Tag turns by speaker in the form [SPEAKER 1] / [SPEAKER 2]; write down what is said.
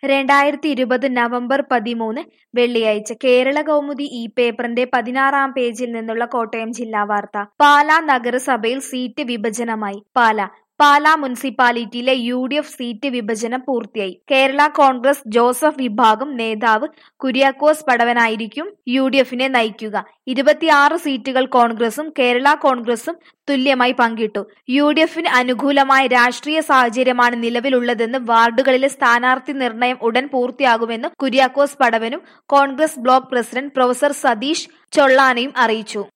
[SPEAKER 1] രണ്ടായിരത്തി ഇരുപത് നവംബർ പതിമൂന്ന് വെള്ളിയാഴ്ച കേരള കൗമുദി ഈ പേപ്പറിന്റെ പതിനാറാം പേജിൽ നിന്നുള്ള കോട്ടയം ജില്ലാ വാർത്ത പാലാ നഗരസഭയിൽ സീറ്റ് വിഭജനമായി പാലാ പാലാ മുനിസിപ്പാലിറ്റിയിലെ യു ഡി എഫ് സീറ്റ് വിഭജനം പൂർത്തിയായി കേരള കോൺഗ്രസ് ജോസഫ് വിഭാഗം നേതാവ് കുര്യാക്കോസ് പടവനായിരിക്കും യു ഡി എഫിനെ നയിക്കുക ഇരുപത്തിയാറ് സീറ്റുകൾ കോൺഗ്രസും കേരള കോൺഗ്രസും തുല്യമായി പങ്കിട്ടു യു ഡി എഫിന് അനുകൂലമായ രാഷ്ട്രീയ സാഹചര്യമാണ് നിലവിലുള്ളതെന്ന് വാർഡുകളിലെ സ്ഥാനാർത്ഥി നിർണയം ഉടൻ പൂർത്തിയാകുമെന്ന് കുര്യാക്കോസ് പടവനും Congress block president professor Satheesh ചൊള്ളാനയും അറിയിച്ചു